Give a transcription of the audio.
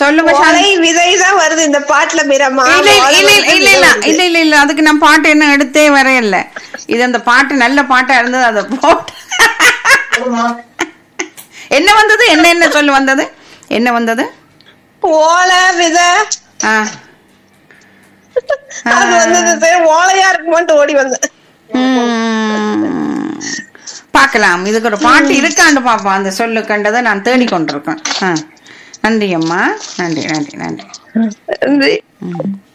சொல்லுங்க சாந்தி ஓலை விதைதான் வருது இந்த பாட்டுல மீரம்மா இல்ல ஓலை இல்ல விதை இல்ல இல்ல வருது. இல்ல இல்ல இல்ல அதுக்கு நான் பாட்டு என்ன எடுத்தே வரையல இது அந்த பாட்டு நல்ல பாட்டா இருந்தது அதை போட்டு என்ன வந்தது என்ன என்ன சொல்லு வந்தது என்ன வந்தது ஓலை விதை ஆ அது வந்தது சரி, ஓலையா இருக்குமான்ட்டு ஓடி வந்தேன் ம். பார்க்கலாம் இதுக்கு ஒரு பாட்டு இருக்கான்னு பாப்போம் அந்த சொல்லு கண்டதை நான் தேடிக் கொண்டிருக்கேன் ஆ. நன்றி அம்மா நன்றி நன்றி நன்றி நன்றி. ம்.